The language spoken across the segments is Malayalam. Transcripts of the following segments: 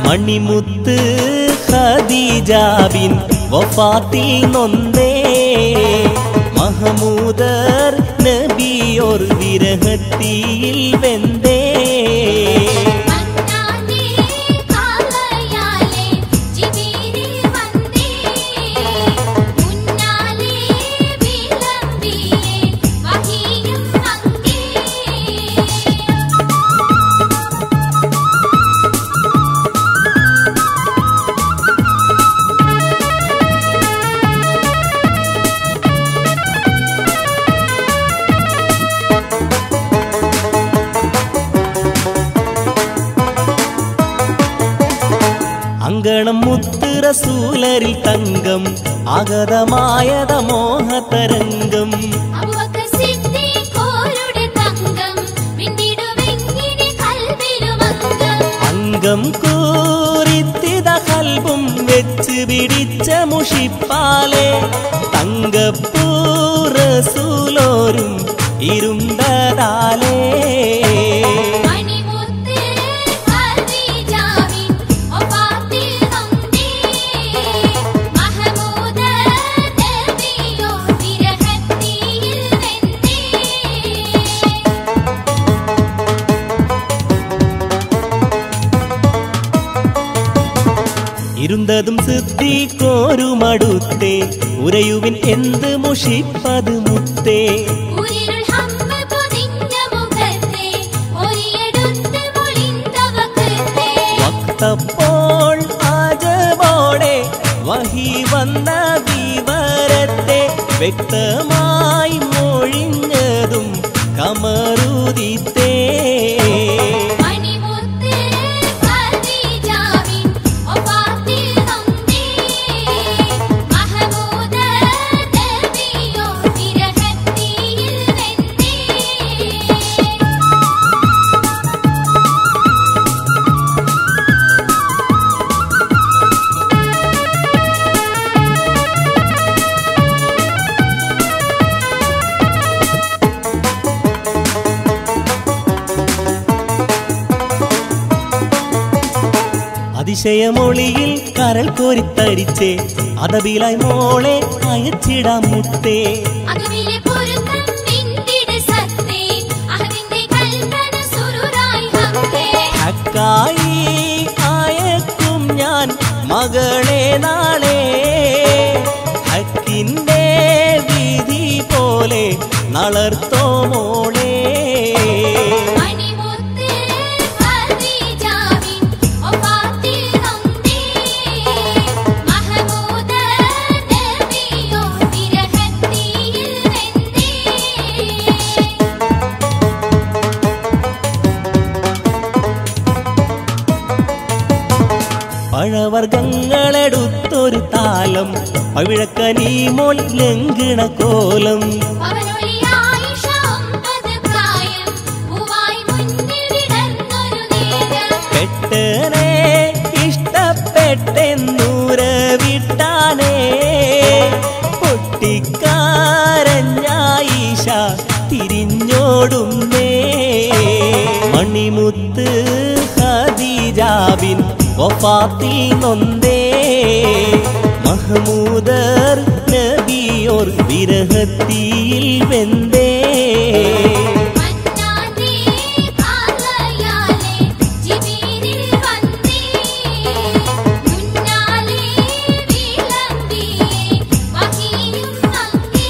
മണിമുത്ത് ഖദീജാബിൻ വഫാത്തിൽ നൊന്തേ മഹമൂദർ നബിയോർ വിരഹത്തിയിൽ വെന്തേ മന്നാനേ കാലയാലേ ജിബീരിൽ വന്നേ മുന്നാലേ വിളമ്പിയേ വഹിയും അങ്ങേ അങ്കണം മുത്ത് റസൂലരിൽ തങ്കം ആഗതമായത മോഹതരംഗം അബൂബക്കർ സിദ്ദീഖോരുടെ തങ്കം മിണ്ടിടുമെങ്ങിനെ കൽബിലുമംഗം അംഗം കൂറിത്തിത കൽബും വെച്ച് പിടിച്ച മുഷിപ്പാലെ തങ്കപ്പൂറസൂലോരും ഇരുണ്ടതാലേ മണിമുത്ത് ഖദീജാവിൻ വഫാത്തിൽ നൊന്തേ മഹമൂദ നബിയോ വിരഹത്തിയിൽ വെന്തേ ഇരുന്തതും സിദ്ധിക്കോരുമടുത്തേ ഉരയുവിൻ എന്ത് മുഷിപ്പത് മുത്തേ ഉരിരുൾ ഹമ്മ പൊതിഞ്ഞ മുഖത്തെ ഒരിയെടുത്ത് മൊളിന്തവക്കത്തെ വക്തപ്പോൾ ആജവോടെ വഹി വന്ന വിവരത്തെ വ്യക്തമായി മൊഴിഞ്ഞതും കമറുദിത്തേ മണിമുത്ത് ഖദീജാവിൻ വഫാത്തിൽ നൊന്തേ മഹമൂദ നബിയോ വിരഹത്തിയിൽ വെന്തേ അതിശയമൊളിയിൽ കരൾ കോരിത്തരിച്ചേ അതബിലായി മോളെ അയച്ചിടാം മുത്തേ അതുവിലെ പൊരുത്തം നിന്തിട സത്തേ അഹദിന്റെ കൽപ്പന സുറുറായി ഹത്തേ ഹക്കായി അയക്കും ഞാൻ മകളെ നാളെ ഹക്കിന്റെ വിധി പോലെ നളർത്തോ മോളെ മണിമുത്ത് ഖദീജാവിൻ വഫാത്തിൽ നൊന്തേ മഹമൂദ നബിയോ വിരഹത്തിയിൽ വെന്തേ പഴവർഗങ്ങളെടുത്തൊരു താലം പവിഴക്കനീ മോൾ ലംഘിണ കോലം അവനൊളിയായിഷ ഒമ്പത് പ്രായം പൂവായി മുന്നിൽ വിടർന്നൊരു നേരം പെട്ടനെ ഇഷ്ടപ്പെട്ടെന്നൂര വിട്ടാനേ പൊട്ടിക്കാരഞ്ഞായിഷ തിരിഞ്ഞോടുന്നേ മണിമുത്ത് ഖദീജാബിൻ വഫാത്തിൽ നൊന്തേ മഹമൂദർ നബിയോർ വിരഹത്തിയിൽ വെന്തേ മന്നാനേ കാലയാലേ ജിബീരിൽ വന്നേ മുന്നാലേ വിളമ്പിയേ വഹിയും അങ്ങേ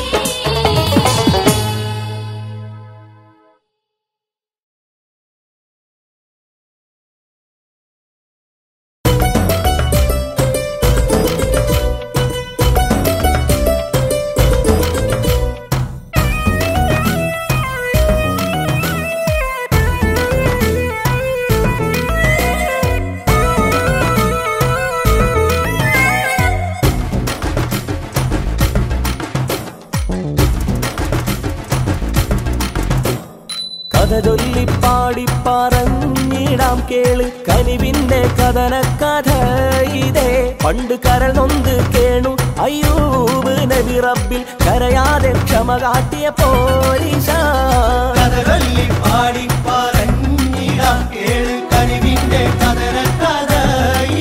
കഥ ചൊല്ലിപ്പാടി പറഞ്ഞിടാം കേള് കനിവിന്റെ കഥന കഥ ഇതേ പണ്ട് കരൾ നൊന്ത് കേണു അയ്യൂബ് നബി റബ്ബിൽ കരയാതെ ക്ഷമ കാട്ടിയ പോലീശ കഥകളി പാടി പറഞ്ഞിടാം കേള് കനിവിന്റെ കഥന കഥ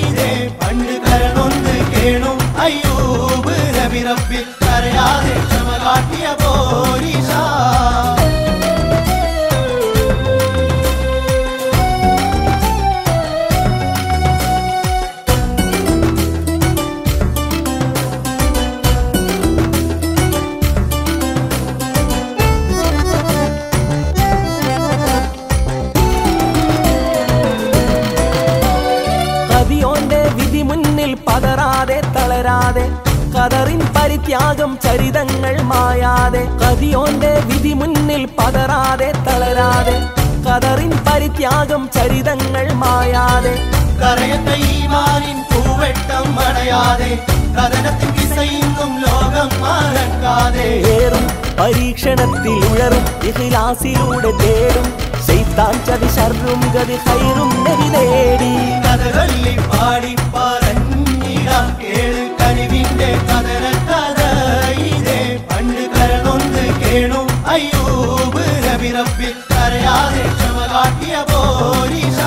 പതറാതെ തളരാതെ കതറിൻ പരിത്യാഗം ചരിതങ്ങൾ മായാതെ കതിയോന്റെ വിധി മുന്നിൽ പതറാതെ തളരാതെ കതറിൻ പരിത്യാഗം ചരിതങ്ങൾ മായാതെ കരയത്ത ഈമാനിൻ പൂവെട്ടം അണയാതെ കഥനത്തിൻ കിസയിന്നും ലോകം മറക്കാതെ ഏറും പരീക്ഷണത്തിൽ ഉഴറും ഇഖ്ലാസിലൂടെ തേടും ശൈത്താൻ ചതി ശർറും ഗതി ഹൈറും നബി നേടി കഥകളി പാടി പറഞ്ഞിടാം കേള് കനിവിന്റെ കഥന കഥ ഇതേ പണ്ട് കരനൊന്ന് കേണു അയ്യൂബ് നബി റബ്ബിൽ കരയാതെ ക്ഷമ കാട്ടിയ പോലീശ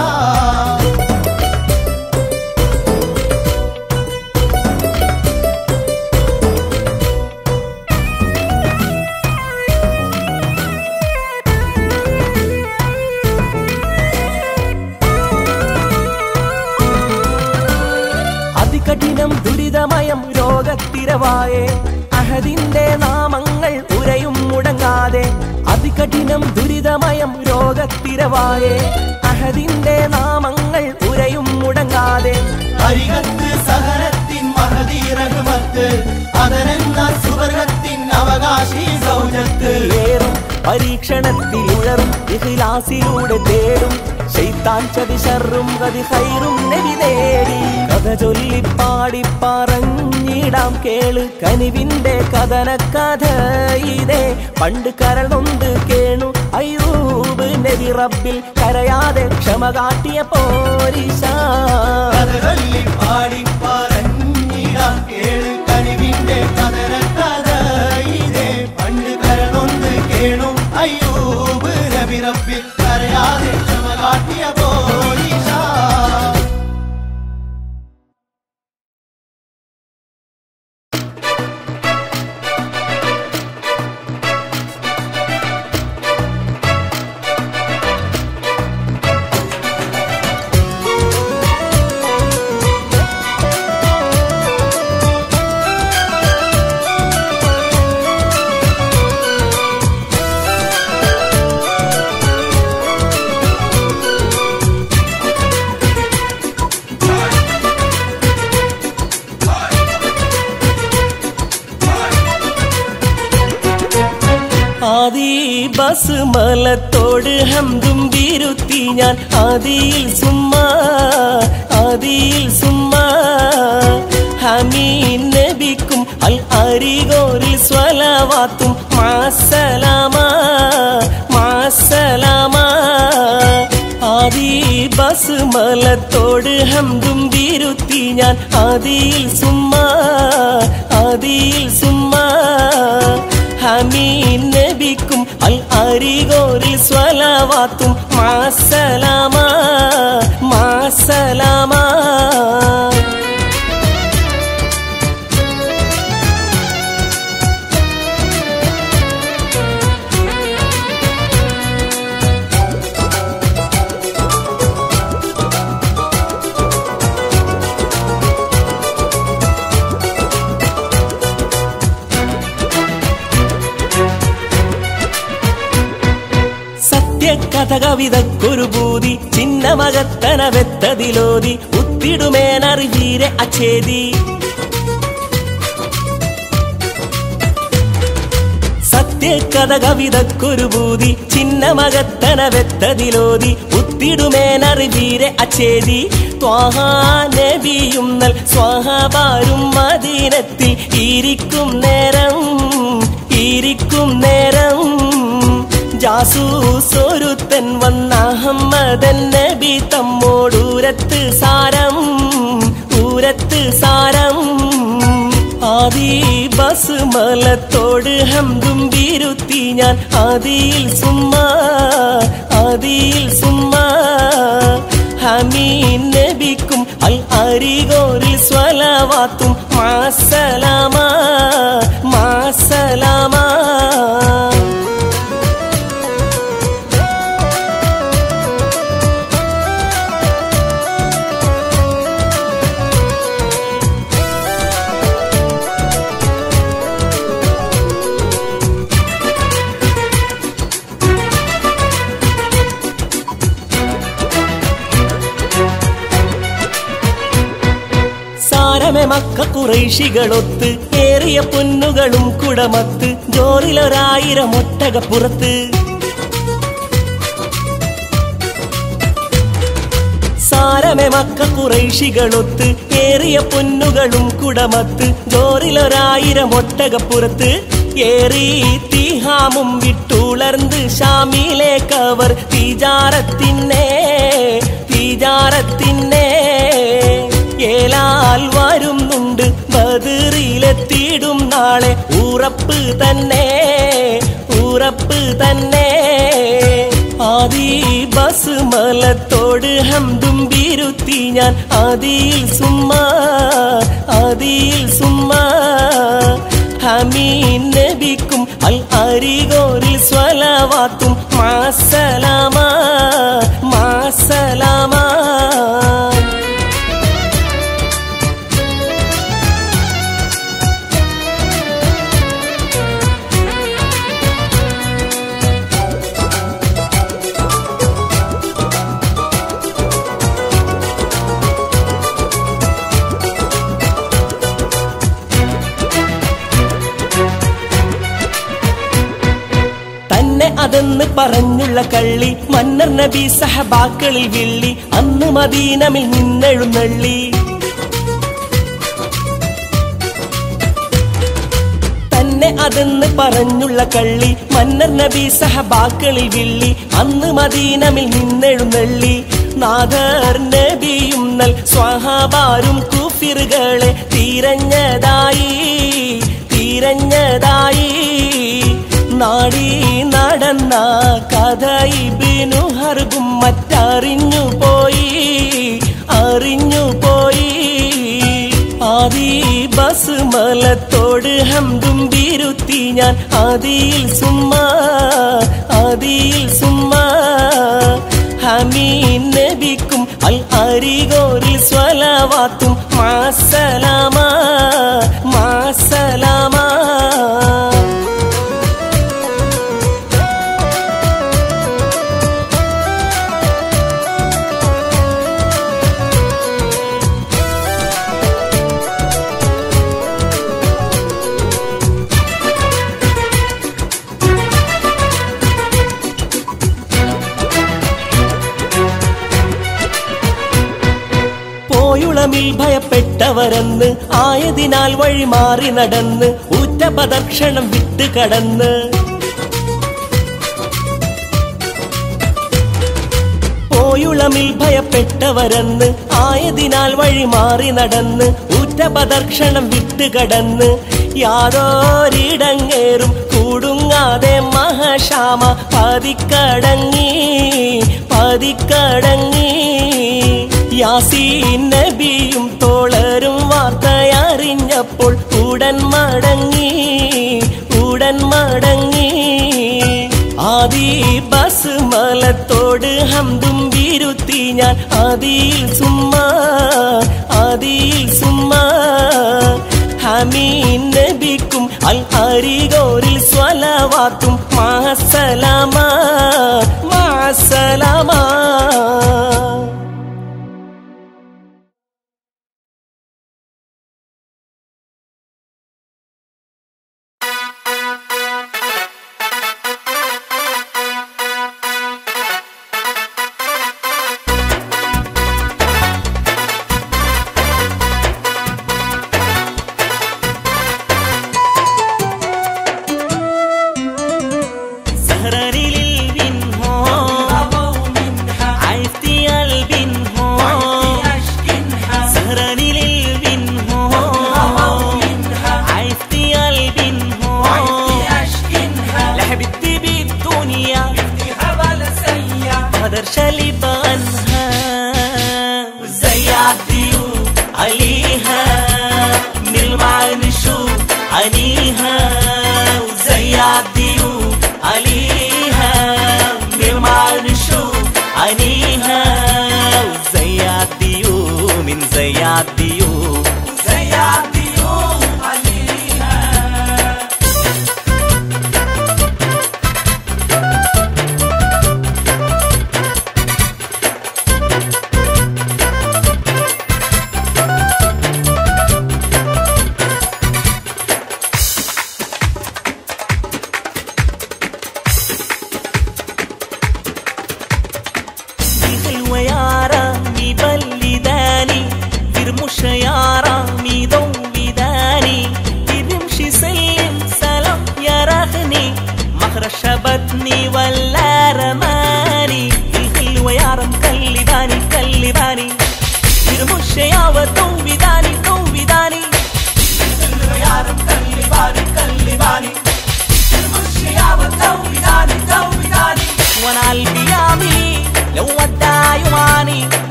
അതികഠിനം ദുരിതമയം രോഗത്തിരവായേ അഹദിന്റെ നാമങ്ങൾ ഉരയും മുടങ്ങാതെ അതികഠിനം ദുരിതമയം രോഗത്തിരവായേ അഹദിന്റെ നാമങ്ങൾ ഉരയും മുടങ്ങാതെ അരികത്ത് സഹനത്തിൻ മഹദീ റഹ്മത്ത് അതനെന്ന സുവർഗത്തിൻ അവകാശി സൗജത്ത് ഏറും പരീക്ഷണത്തിൽ ഉഴറും ഇഖ്ലാസിലൂടെ തേടും ശൈത്താൻ ചതി ശർറും ഗതി ഹൈറും നബി നേടി കഥ ചൊല്ലി പാടി പറഞ്ഞിടാം കേള് കനിവിന്റെ കഥന കഥ ഇതേ പണ്ട് കരളൊന്ന് കേണു അയ്യൂബ് നബി റബ്ബിൽ കരയാതെ ക്ഷമ കാട്ടിയ പോരിശ കഥകളി പാടി പറഞ്ഞിടാം കേള് കനിവിന്റെ കഥന കഥ ഇതേ പണ്ട് കരണൊന്ന് കേണു അയ്യൂബ് നബി റബ്ബിൽ കരയാതെ ക്ഷമ കാട്ടിയ പോലീശ ആദി ബസ് മലത്തോട് ഹംദും വിരുത്തി ഞാൻ ആദിയിൽ സുമ്മ ആദിയിൽ സുമ്മ ഹമീൻ നബിക്കും അൽ അരികോരിൽ സ്വലവാത്തും മാസലാമ മാസലാമ ആദി ബസ് മലത്തോട് ഹംദും വിരുത്തി ഞാൻ ആദിയിൽ സുമ്മ ആദിയിൽ സുമ്മ ഹമീൻ നബിക്കും അൽ അരികോരിൽ സ്വലവാത്തും മാസലാമ മാസലാമ സത്യകഥ കവിതക്കൊരു ഭൂതി ചിന്നമകത്തന വെത്തതിലോതി ഉത്തിടുമേനറിവീരെ അച്ഛേതി സത്യകഥ കവിതക്കൊരു ഭൂതി ചിന്നമകത്തന വെത്തതിലോതി ഉത്തിടുമേനറിവീരെ അച്ഛേതി ത്വാഹാനബിയും നൽ സ്വാഹാബാരും മദീനത്തിൽ ഇരിക്കും നേരം ഇരിക്കും നേരം ജാസൂസൊരുത്തൻ വന്ന അഹമ്മദൻ നബി തമ്മോടൂരത്ത് സാരം ഊരത്ത് സാരം ആദി ബസ് മലത്തോട് ഹംദും വിരുത്തി ഞാൻ ആദിയിൽ സുമ്മ ആദിയിൽ സുമ്മ ഹമീൻ നബിക്കും അൽ അരികോരിൽ സ്വലവാത്തും മാസലാമ മാസലാമ മക്ക കുറൈശികളൊത്ത് ഏറിയ പൊന്നുകളും കുടമത്ത് ജോറിലൊരായിരം ഒട്ടകപ്പുറത്ത് സാരമെ മക്ക കുറൈശികളൊത്ത് ഏറിയ പൊന്നുകളും കുടമത്ത് ജോറിലൊരായിരം ഒട്ടകപ്പുറത്ത് ഏറി തീഹാമും വിട്ടുളർന്ന് ഷാമിലേക്കവർ തീജാറത്തിന്നെ തീജാറത്തിന്നെ ഏലാൽ വരുന്നുണ്ട് ബദിറിലെത്തിയിടും നാളെ ഉറപ്പ് തന്നെ ഉറപ്പ് തന്നെ ആദി ബസ് മലത്തോട് ഹംദും ബിരുത്തി ഞാൻ ആദിയിൽ സുമ്മ ആദിയിൽ സുമ്മ ഹമീൻ നബിക്കും അൽ അരികോരിൽ സ്വലവാത്തും മാസലാമ മാസലാമ തന്നെ അതെന്ന് പറഞ്ഞുള്ള കള്ളി മന്നർ നബി സഹബാക്കളിൽ വിള്ളി അന്ന് മദീനമിൽ നിന്നെഴുന്നള്ളി തന്നെ അതെന്ന് പറഞ്ഞുള്ള കള്ളി മന്നർ നബി സഹബാക്കളിൽ വിള്ളി അന്ന് മദീനമിൽ നിന്നെഴുന്നള്ളി നാദർ നബിയും നൽ സ്വഹാബാരും കുഫിറുകളെ തീരഞ്ഞതായി തീരഞ്ഞതായി നാടി നടന്ന കഥ ഇബിനു ഹർബും മറ്ററിഞ്ഞു പോയി അറിഞ്ഞു പോയി ആദി ബസ് മലത്തോട് ഹംദും ബിരുത്തി ഞാൻ ആദിയിൽ സുമ്മ ആദിയിൽ സുമ്മ ഹമീൻ നബിക്കും അൽ അരികോരിൽ സ്വലവാത്തും മാസലാമ മാസലാമ പോയുളമിൽ ഭയപ്പെട്ടവരെന്ന് ആയതിനാൽ വഴി മാറി നടന്ന് ഉറ്റപദക്ഷണം വിട്ട് കടന്ന് പോയുളമിൽ ഭയപ്പെട്ടവരെന്ന് ആയതിനാൽ വഴി മാറി നടന്ന് ഉറ്റപദർക്ഷണം വിട്ട് കടന്ന് യാതൊരിടങ്ങേറും കൂടുങ്ങാതെ മഹശാമ പതിക്കടങ്ങി പതിക്കടങ്ങി യാസീൻ നബിയും തോളരും വാർത്തയറിഞ്ഞപ്പോൾ ഉടൻ മടങ്ങി ഉടൻ മടങ്ങി ആദി ബസ് മലത്തോട് ഹംദും വിരുത്തി ഞാൻ ആദിയിൽ സുമ്മ ആദിയിൽ സുമ്മ ഹമീൻ നബിക്കും അൽ അരികോരിൽ സ്വലവാത്തും മാസലാമ മാസലാമ سهراني للبنهار عرفتي البنهار سهراني للبنهار عرفتي البنهار لعبتي بالدنيا قدر شالي بانها وازاي عالديوب عليها نلمع نشوف عينيها وازاي عالديوب عليها نلمع نشوف عينيها وازاي عالديوب من زي عالديوب زي عالديوب عليها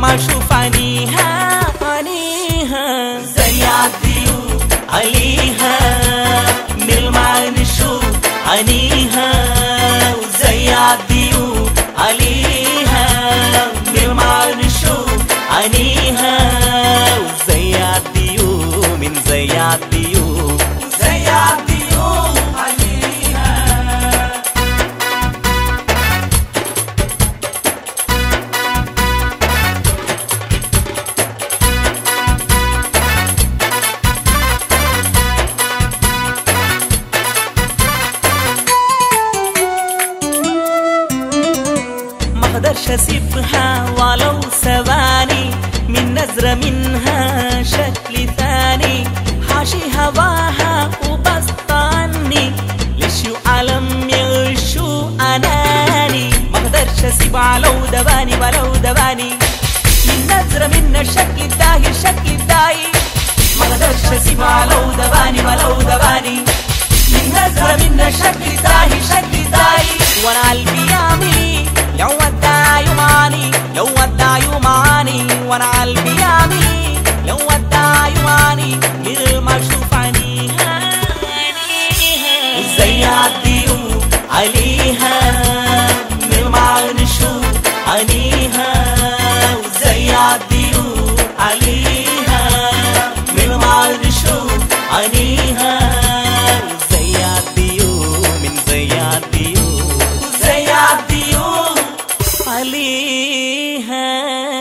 شوف عينيها عينيها زي عالضيوف عليها نلمع نشوف عينيها وزي عالضيوف عليها نلمع نشوف عينيها وزي عالضيوف من زي عالضيوف زي عالضيوف عليها ما اقدرش اسيبها ولو ثواني من نظرة منها شكل ثاني حاشي هواها وبسطاني لشو عالم يغشو اناني ما اقدرش اسيبها لو دباني ولو دباني من نظرة منها الشكل الداهي الشكل الداهي ما اقدرش اسيبها لو دباني ولو دباني من نظرة منها شكل داهي شكل داهي وانا قلبي يعمي لو ودع يماني لو ودع يماني وانا قلبي يعمي لو ودع يماني غير ما اشوف عينيها زي عالضيوف عليها نلمع نشوف عينيها وزي عالضيوف عليها نلمع نشوف عينيها وزي عالضيوف من زي عالضيوف زي عالضيوف عليها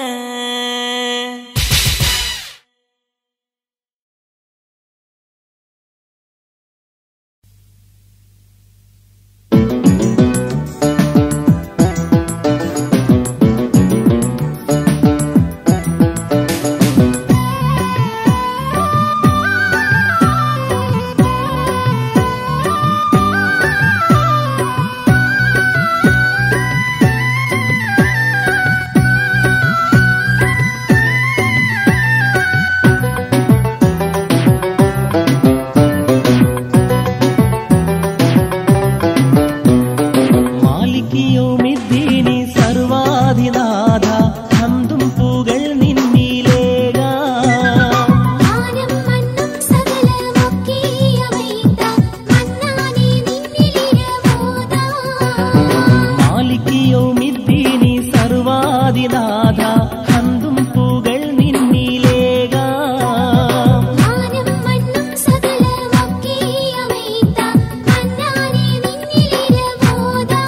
മാലിക്കിയോമിദ്ദീനി സർവാധിനാഥ ഹംദും പുകൾ നിന്നിലേകാ മാനം മണ്ണും സകലമൊക്കെയമൈത മന്നാനെ നിന്നിലിരമോദാ മാലിക്കിയോമിദ്ദീനി സർവാധിനാഥ ഹംദും പുകൾ നിന്നിലേകാ മാനം മണ്ണും സകലമൊക്കെയമൈത മന്നാനെ നിന്നിലിരമോദാ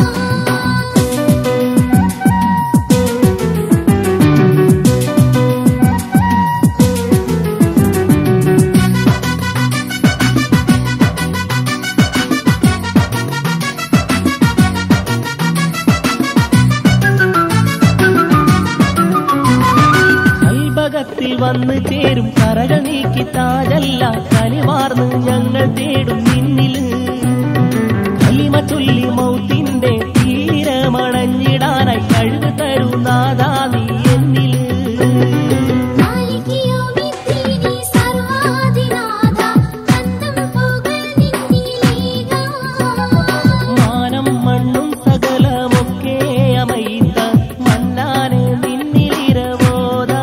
കൽഭകത്തിൽ വന്ന് ചേരും കറകൾ നീക്കി താജല്ല കനിവാർന്ന് ഞങ്ങൾ തേടും നിന്നില് കലിമ ചൊല്ലി മൗത്തിന്റെ തീരമണഞ്ഞിടാനായി കഴിവ് തരൂ നാദാ നീ എന്നില് മാലികിയോമിദ്ദീനി സർവാധിനാഥ കന്ദം പുകൾ നിന്നിലേകാ മാനം മണ്ണും സകലമൊക്കെ അമൈത്ത മന്നാന് നിന്നിലിരവോദാ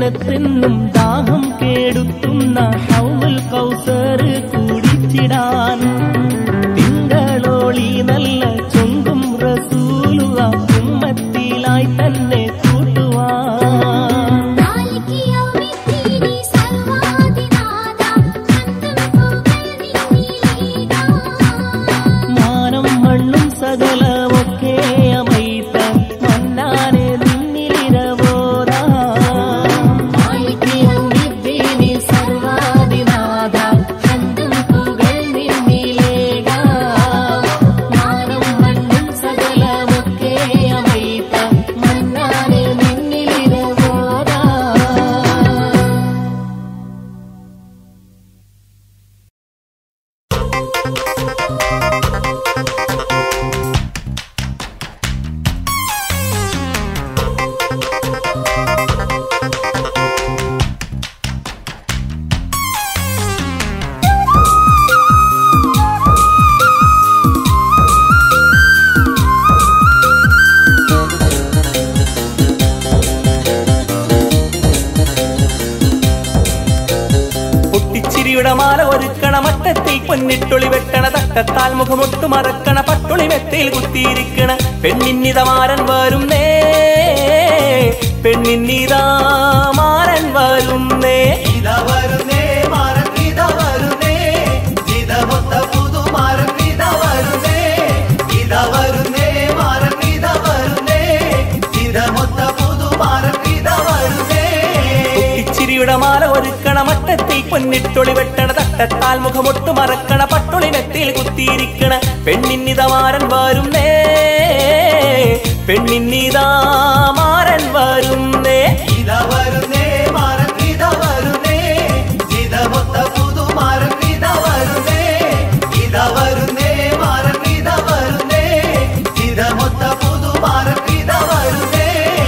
ജന്നത്തെന്നും ദാഹം കേടുത്തുന്ന ഹൗൽ കൗസർ കുടിച്ചിടാൻ തിങ്കളോളി നല്ല ചൊങ്കും റസൂലുക ഉമ്മത്തിലായി തന്നെ കൂട്ടുവാൻ മാലിക് യൗമിദ്ദീനി സർവാധിനാഥ അന്തം പുകൾ നിന്നിലേകാ മാനം മണ്ണും സകലമൊക്കെ അമൈത്ത മന്നാനെ നിന്നിലിരവോതാ മാലിക്കിയൗമിദ്ദീനി സർവാദിനാഥ അന്തം പുകൾ നിന്നിലേകാ മാനം മണ്ണും സകലമൊക്കെ അമൈത്ത മന്നാനെ നിന്നിലിരവോതാ പൊട്ടിച്ചിരിയുടെ മാല ഒരുക്കണ മട്ടത്തിൽ പൊന്നിട്ടൊളി വെട്ടണ തട്ടത്താൽ മുഖമൊട്ടു മറക്കണ പട്ടുളി മെത്തയിൽ കുത്തിയിരിക്കണ പെണ്ണിന്നിതമാരൻ വരുന്നേ പെണ്ണിന്നിതാമാരൻ വരുന്നേ ഇതാ വരുന്നേ മാരൻ ഇതാ വരുന്നേ ഇതമൊത്ത പുതുമാരൻ ഇതാ വരുന്നേ ഇതാ വരുന്നേ മാരൻ ഇതാ വരുന്നേ ഇതമൊത്ത പുതുമാരൻ ഇതാ വരുന്നേ പൊട്ടിച്ചിരിയുടെ മാല ഒരുക്കണ മട്ടത്തിൽ പൊന്നിട്ടൊളി വെട്ടണ തട്ടത്താൽ മുഖമൊട്ടു മറക്കണ പട്ടുളി മെത്തയിൽ കുത്തിയിരിക്കണ പെണ്ണിന്നിതമാരൻ വരുന്നേ പെണ്ണിന്നിതാമാരൻ വരുന്നേ ഇതാ വരുന്നേ മാരൻ ഇതാ വരുന്നേ ഇതമൊത്ത പുതുമാരൻ ഇതാ വരുന്നേ ഇതാ വരുന്നേ മാരൻ ഇതാ വരുന്നേ ഇതമൊത്ത പുതുമാരൻ ഇതാ വരുന്നേ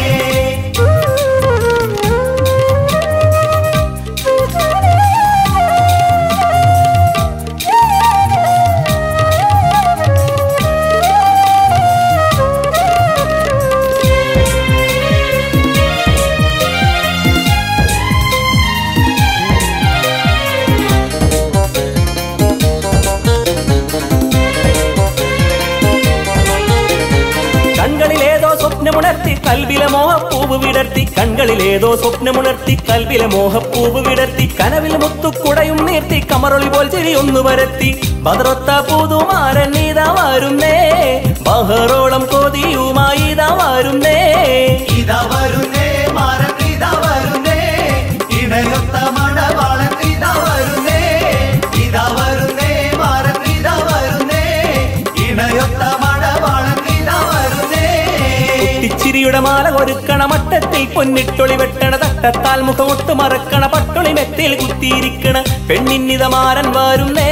കൺകളിലേതോ സ്വപ്നമുണർത്തി കൽവിലെ മോഹപ്പൂവ് വിടർത്തി കൺകളിലേതോ സ്വപ്നമുണർത്തി കൽവിലെ മോഹപ്പൂവ് വിടർത്തി കനവിൽ മുത്തുക്കുടയും നീർത്തി കമറൊളി പോൽ ചിരിയൊന്നു പരത്തി ബദറൊത്ത പുതുമാരൻ ഇതാ വരുന്നേ ബഹറോളം കൊതിയുമായി ഇതാ വരുന്നേ ഇതാ വരുന്നേ മാരൻ ഇതാ വരുന്നേ ഇണയൊത്ത മണവാളൻ ഇതാ വരുന്നേ ഇതാ വരുന്നേ മാരൻ ഇതാ വരുന്നേ ഇണയൊത്ത മണവാളൻ ഇതാ വരുന്നേ കുട്ടിച്ചിരിയുടെ മാല ഒരുക്കണ മട്ടത്തിൽ പൊന്നിട്ടൊളി വെട്ടണ തട്ടത്താൽ മുഖമൊട്ട് മറക്കണ പട്ടൊളി മെത്തയിൽ കുത്തിയിരിക്കണ പെണ്ണിന്നിതമാരൻ വരുന്നേ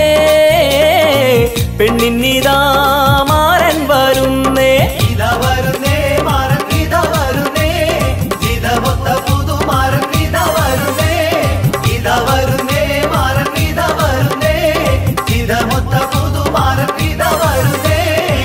പെണ്ണിന്നിതാമാരൻ വരുന്നേ ഇതാ വരുന്നേ മാരൻ ഇതാ വരുന്നേ ഇതമൊത്ത പുതുമാരൻ ഇതാ വരുന്നേ ഇതാ വരുന്നേ മാരൻ ഇതാ വരുന്നേ ഇതമൊത്ത പുതുമാരൻ ഇതാ വരുന്നേ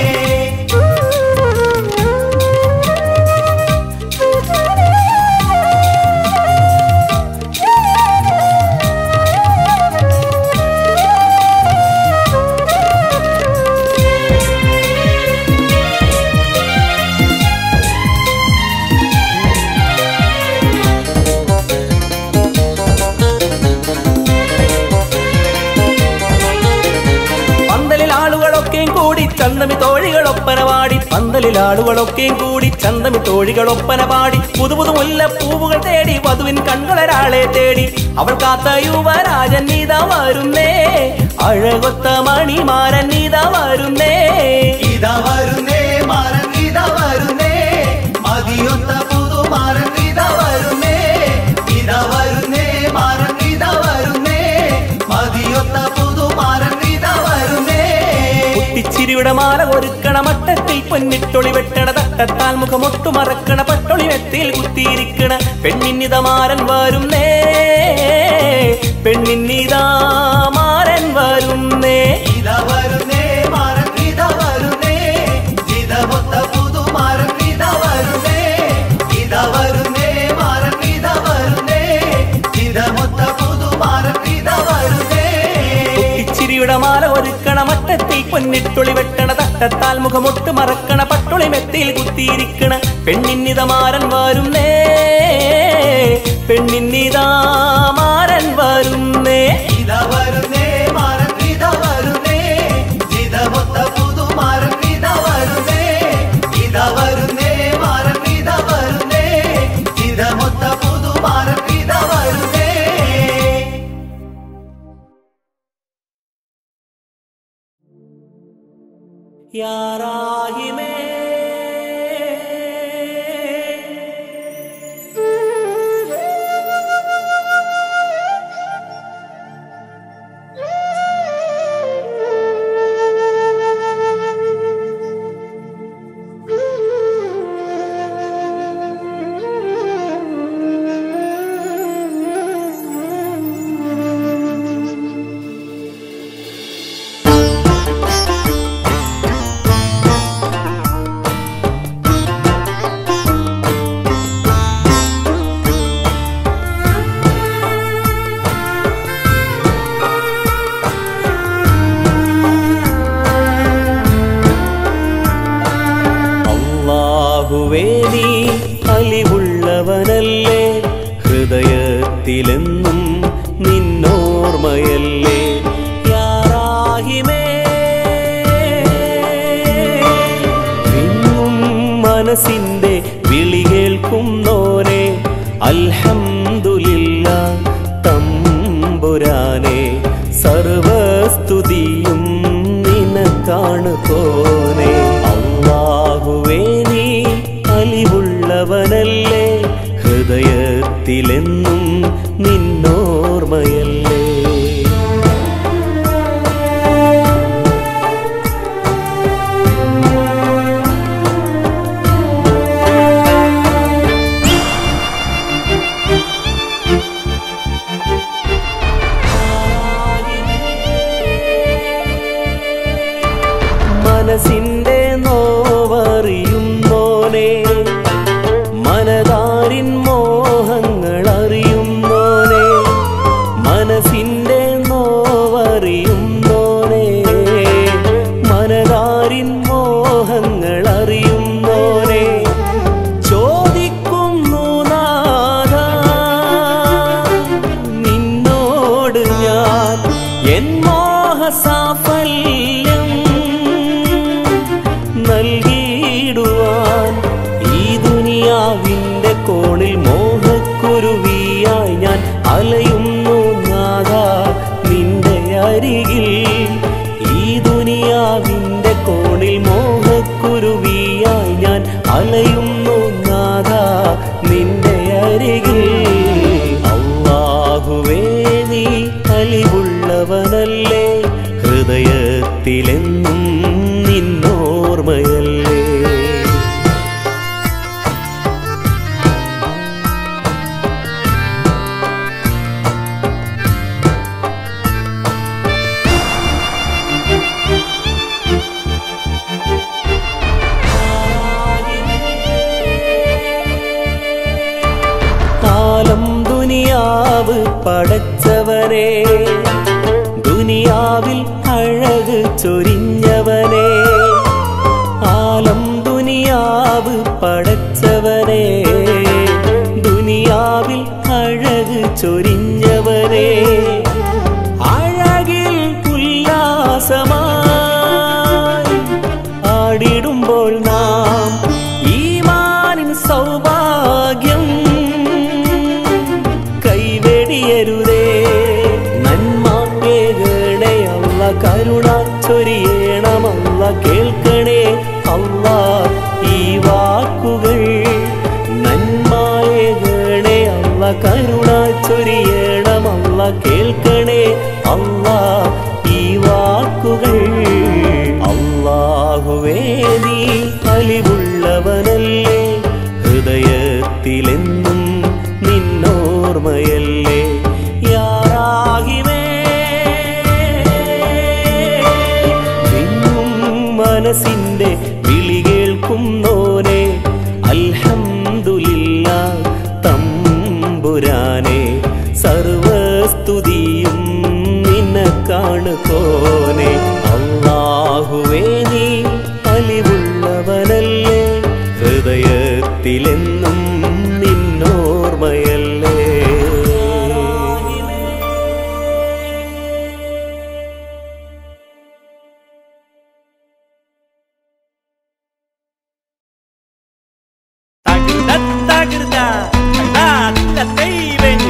പന്തലിൽ ആളുകളൊക്കെയും കൂടി ചന്തമി തോഴികളൊപ്പന പാടി പന്തലിൽ ആളുകളൊക്കെയും കൂടി ചന്തമി തോഴികളൊപ്പന പാടി പുതു പുതു മുല്ലപ്പൂവുകൾ തേടി വധുവിൻ കൺകളൊരാളെ തേടി അവൾ കാത്ത യുവരാജൻ നീതാ വരുന്നേ അഴകൊത്ത മണിമാരൻ നീതാ വരുന്നേ ഇതാ വരുന്നേ മാരൻ ഇതാ വരുന്നേ മതിയൊത്ത പുതുമാരൻ ഇതാ വരുന്നേ ഇതാ വരുന്നേ മാരൻ ഇതാ വരുന്നേ മതിയൊത്ത പുതുമാരൻ ഇതാ വരുന്നേ കുട്ടിച്ചിരിയുടെ മാല ഒരുക്കണ മട്ടത്തിൽ പൊന്നിട്ടൊളി വെട്ടണ തട്ടത്താൽ മുഖമൊട്ടു മറക്കണ പട്ടൊളി മെത്തയിൽ കുത്തിയിരിക്കണ പെണ്ണിന്നിതമാരൻ വരുന്നേ പെണ്ണിന്നിതാമാരൻ വരുന്നേ ഇതാ വരുന്നേ മാരൻ ഇതാ വരുന്നേ ഇതമൊത്ത പുതുമാരൻ ഇതാ വരുന്നേ ഇതാ വരുന്നേ മാരൻ ഇതാ വരുന്നേ പൊന്നിട്ടൊളി വെട്ടണ തട്ടത്താൽ മുഖമൊട്ട് മറക്കണ പട്ടൊളി മെത്തിയിൽ കുത്തിയിരിക്കണ പെണ്ണിന്നിതമാരൻ വരുന്നേ പെണ്ണിന്നിതാമാരൻ വരുന്നേ ഇതാ വരുന്നേ മാരൻ ഇതാ വരുന്നേ ഇതമൊത്ത പുതുമാരൻ ഇതാ വരുന്നേ ഇതാ വരുന്നേ മാരൻ ഇതാ വരുന്നേ ഇതമൊത്ത പുതുമാരൻ ഇതാ വരുന്നേ യാറാഹിമേ അള്ളാഹുവേ നീ അലിവുള്ളവനല്ലേ ഹൃദയത്തിലെന്നും നിന്നോർമ്മയല്ലേ യാറാഹിമേ വിങ്ങും മനസ്സിന്റെ വിളി കേൾക്കുന്നോനെ അൽഹംദുലില്ല തമ്പുരാനെ സർവസ്തുതിയും നിനക്കാണ് തോനെ അള്ളാഹുവേ നീ അലിവുള്ളവനല്ലേ ഹൃദയത്തിലെന്നും നിന്നോർമ്മയല്ലേ മനസ്സിന്റെ നോവറിയുന്നോനെ മനതാരിൻ മോഹങ്ങൾ അറിയുന്നോനെ മനസ്സിന്റെ നോവറിയുന്നോനെ മനതാരിൻ മോഹങ്ങൾ അറിയുന്നോനെ ചോദിക്കുന്നു നാഥ നിന്നോട് ഞാൻ എൻ മോഹസാഫല്യം നൽകിയിടുവാൻ ഈ ദുനിയാവിന്റെ കോണിൽ മോഹക്കുരുവിയായി ഞാൻ അലയുന്നു നാഥ നിന്റെ അരികിൽ ഈ ദുനിയാവിന്റെ കോണിൽ മോഹക്കുരുവിയായി ഞാൻ അലയുന്നു നാഥ നിന്റെ അരികിൽ അള്ളാഹുവേ നീ അലിവുള്ളവനല്ലേ ഹൃദയത്തിലെന്നും നിന്നോർമ്മയല്ലേ കാലം ദുനിയാവ് പടച്ചവനെ ദുനിയാവിൽ അഴക് ചൊരിഞ്ഞവനെ ആലം ദുനിയാവ് പടച്ചവനെ ദുനിയാവിൽ അഴക് ചൊരിഞ്ഞവനെ അഴകിൽ ഉല്ലാസമായി ആടിടുമ്പോൾ നാം ഈമാനിൻ സൗഭാഗ്യം കൈവെടിയരുതേ നന്മ കേകണേ അല്ല കരുണ ചൊരിയണമല്ല കേൾക്കണേ അല്ല ഈ വാക്കുകൾ നന്മായേകണേ അല്ല കരുണ ചൊരിയണമല്ല കേൾക്കണേ അല്ല ഈ വാക്കുകൾ അള്ളാഹുവേ നീ അലിവുള്ളവനല്ലേ ഹൃദയത്തിലെന്നും നിന്നോർമ്മയല്ലേ യാറാഹിമേ വിങ്ങും മനസ്സിന്റെ വിളി കേൾക്കുന്നോനെ അൽഹംദുലില്ല തമ്പുരാനെ സർവസ്തുതിയും നിനക്കാണ് കോനെ അള്ളാഹു അല്ലാഹുവേ നീ അലിവുള്ളവനല്ലേ ഹൃദയത്തിലെന്നും നിന്നോർമ്മയല്ലേ തകൃത തകൃത തകൃത ദൈവനി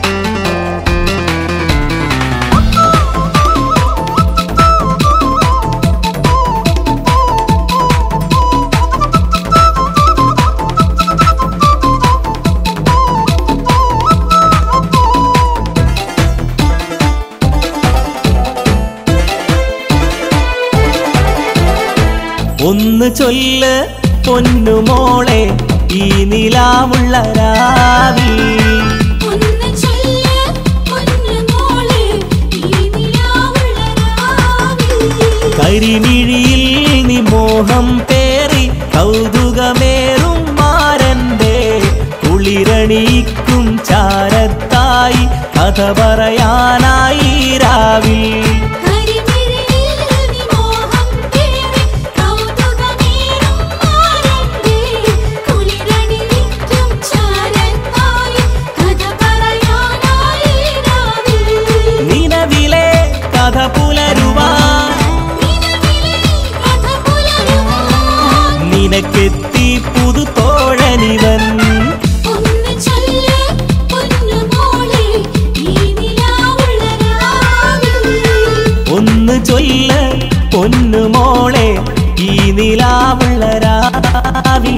ഒന്ന് ചൊല്ല് പൊന്നുമോളെ ഈ നിലാവുള്ള രാവി ഒന്ന് ചൊല്ല് പൊന്നുമോളെ ഈ നിലാവുള്ള രാവിൽ കരിമിഴിയിൽ നീ മോഹം പേറി കൗതുകമേറും മാരന്റെ കുളിരണിക്കും ചാരത്തായി കഥ പറയാനായി രാവിൽ കരിമിഴിയിൽ നീ മോഹം കേറി കൗതുകമേറും മാരന്റെ കുളിരണിവിറ്റും ചാരത്തായി കഥ പറയാനായി രാവിൽ നിലവിലെ കഥ പുലരുവാൻ നിലവിലെ കഥ പുലരുവാൻ നിനക്കെത്തി പുതു തോഴനിവൻ ഒന്ന് ചൊല്ല് പൊന്നുമോളെ ഈ നിലാവുള്ള രാവിൽ ഒന്ന് ചൊല്ല് പൊന്നുമോളെ ഈ നിലാവുള്ള രാവി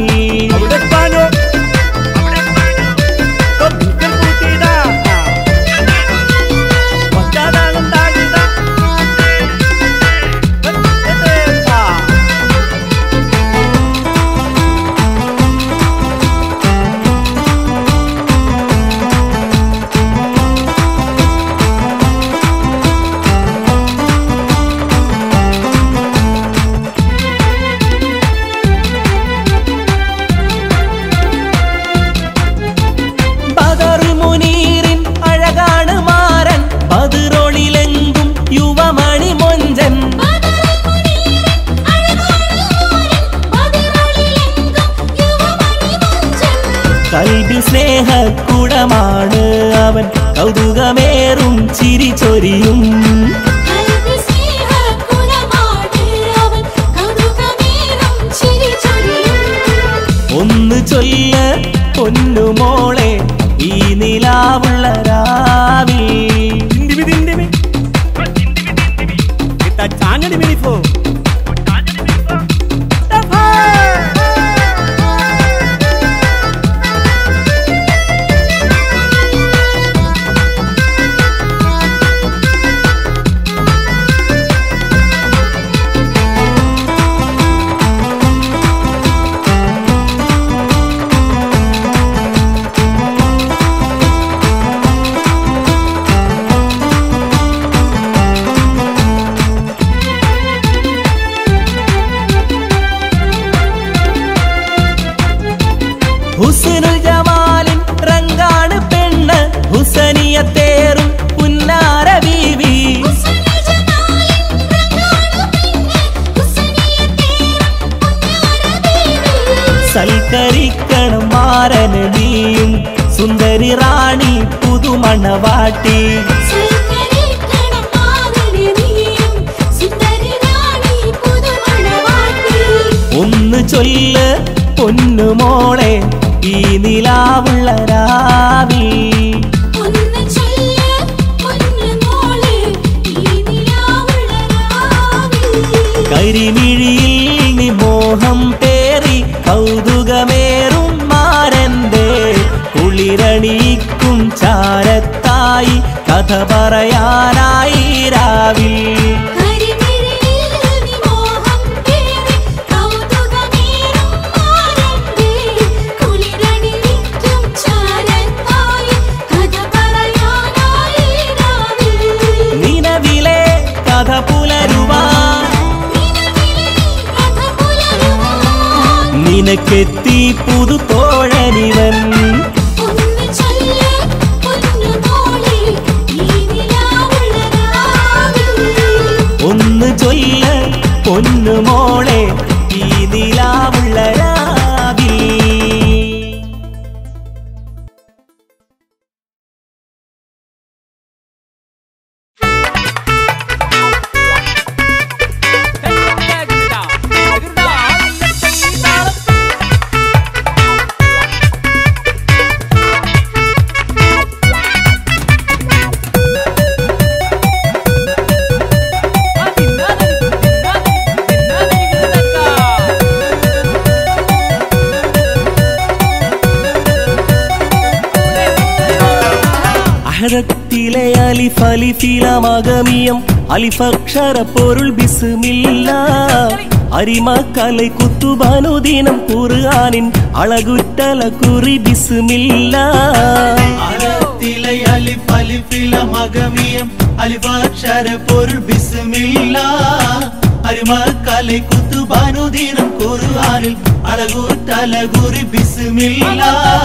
ബദർ മുനീറിൻ അഴകാണ് മാരൻ പതിറൊളിലെങ്കും യുവമണി മൊഞ്ചൻ കൽബി സ്നേഹക്കുടമാണ് അവൻ കൗതുകമേറും ചിരി ചൊരിയും ഒന്ന് ചൊല്ല പൊന്നുമോളെ ഈ നിലാവുള്ള രാവി ഹുസനുൽ ജമാലിൻ റങ്കാണ് പെണ്ണ് ഹുസനിയത്തേറും പുന്നാര ബീവി സൽക്കരിക്കണം മാരന് നീയും സുന്ദരി റാണി പുതുമണവാട്ടി ഒന്ന് ചൊല്ല് പൊന്നുമോളെ ഈ നിലാവുള്ള രാവി ഒന്ന് ചൊല്ല് പൊന്നുമോളെ ഈ നിലാവുള്ള രാവിൽ കരിമിഴിയിൽ നീ മോഹം പേറി കൗതുകമേറും മാരന്റെ കുളിരണിക്കും ചാരത്തായി കഥ പറയാനായി രാവിൽ കരിമിഴിയിൽ നീ മോഹം കേറി കൗതുകമേറും മാരന്റെ കുളിരണിവിറ്റും ചാരത്തായി കഥ പറയാനായി രാവിൽ നിലവിലെ കഥ പുലരുവാൻ നിലവിലെ കഥ പുലരുവാൻ നിനക്കെത്തി പുതു തോഴനിവൻ ഒന്ന് ചൊല്ല് പൊന്നുമോളെ ഈ നിലാവുള്ള രാവിൽ ഒന്ന് ചൊല്ല പൊന്നു വഹദത്തിലെ അലിഫ് അലിഫിലമകമിയം അലിഫക്ഷര പൊരുൾ ബിസ്മില്ല അരിമക്കலை കുത്തുബാനുദീനം ഖുർആനിൻ അളകുറ്റല കുറി ബിസ്മില്ല അറത്തിലെ അലിഫ് അലിഫില മകമിയം അലിഫാക്ഷര പൊരുൾ ബിസ്മില്ല അരിമക്കலை കുത്തുബാനുദീനം ഖുർആനിൽ അഴകൂറ്റലകുറി ബിസ്മില്ല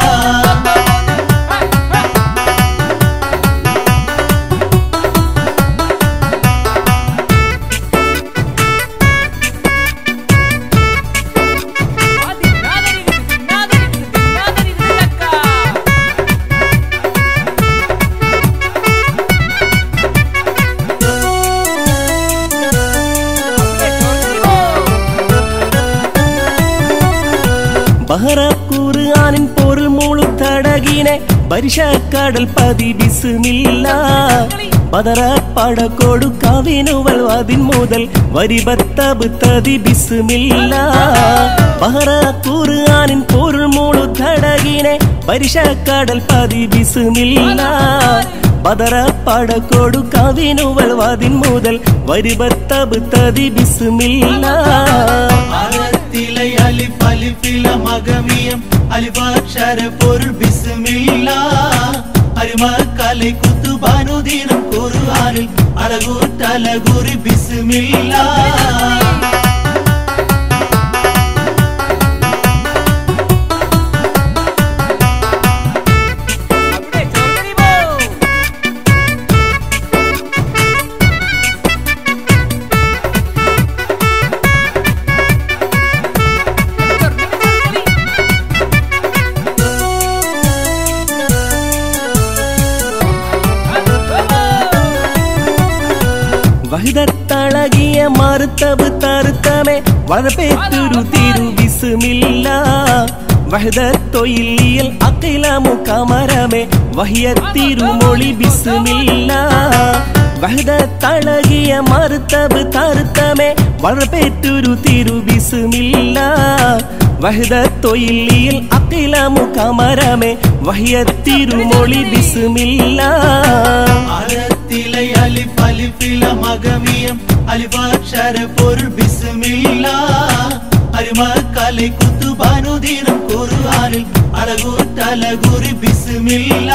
ബഹറ ഖുർആനിൻ പൊരുൾ മുളുത്തടകിനെ പരിശക്കടൽ പതി ബിസ്മില്ല ബദറ പടക്കോടു കവിനുവൽ അതിൻ മുതൽ വരിബത്തബ് തതി ബിസ്മില്ല ബഹറ ഖുർആനിൻ പൊരുൾ മുളുത്തടകിനെ പരിശക്കടൽ പതി ബിസ്മില്ല ബദറ പടക്കോടു കവിനുവൽ അതിൻ മുതൽ വരിബത്തബ് തതി ബിസ്മില്ല അറത്തിലെ അലിഫ് അലിഫില മകമിയം അലിഫാക്ഷര പൊരുൾ ബിസ്മില്ല അരിമക്കலை കുത്തുബാനുദീനം ഖുർആനിൽ അഴകൂറ്റലകുറി ബിസ്മില്ല വഹിതത്തളകിയ മറുത്തബ് തറുത്തമേ വളർപ്പേത്തൊരു തിരു ബിസ്മില്ല വഹദത്തൊയിലിയൽ അഖിലമു കമരമേ വഹിയത്തിരുമൊളി ബിസ്മില്ല വഹദത്തളകിയ മറുത്തബ് തറുത്തമേ വളർപ്പേറ്റൊരു തിരു ബിസ്മില്ല വഹദത്തൊയിലിയൽ അഖിലമു കമരമേ വഹിയത്തിരുമൊളി ബിസ്മില്ല അറത്തിലെ അലിഫ് അലിഫില മകമിയം അലിഫാക്ഷര പൊരുൾ ബിസ്മില്ല അരിമക്കலை കുത്തുബാനുദീനം ഖുർആനിൽ അഴകൂറ്റലകുറി ബിസ്മില്ല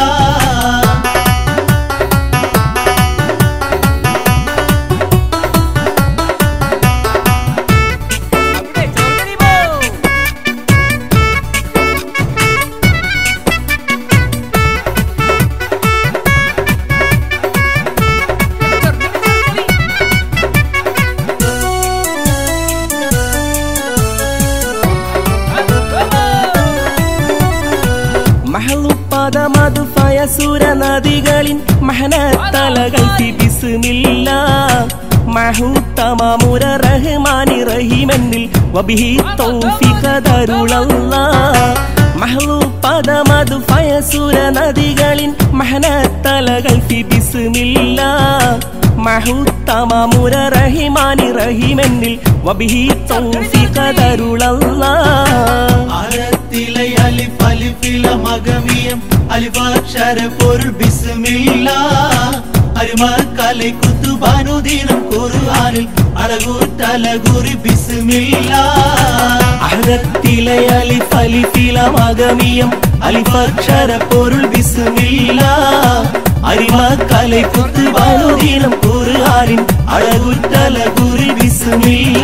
മഹളുപ്പദമതു ഫയസുര നദികളിൻ മഹനത്തലകൾ ബിസ്മില്ല മഹൂത്തമാമുര റഹ്മാനി റഹീമെന്നിൽ വബിഹി തൗഫിഖ ദരുളല്ല മഹളുപ്പദമതു ഫയസുര നദികളിൻ മഹനത്തലകൾ ബിസ്മില്ല മഹൂത്തമാമുര റഹിമാനി റഹീമെന്നിൽ വബിഹി തൗഫിഖ ദരുളല്ല അറത്തിലെ അലിഫ് അലിഫില മകമിയം അലിഫാക്ഷര പൊരുൾ ബിസ്മില്ല അരിമക്കலை കുത്തുബാനുദീനം ഖുർആനിൽ അഴകൂറ്റലകുറി ബിസ്മില്ല അഹദത്തിലെ അലിഫ് അലിഫില മകമിയം അലിഫക്ഷര പൊരുൾ ബിസ്മില്ല അരിമക്കலை കുത്തുബാനുദീനം ഖുർആനിൻ അഴകുറ്റല കുറി ബിസ്മില്ല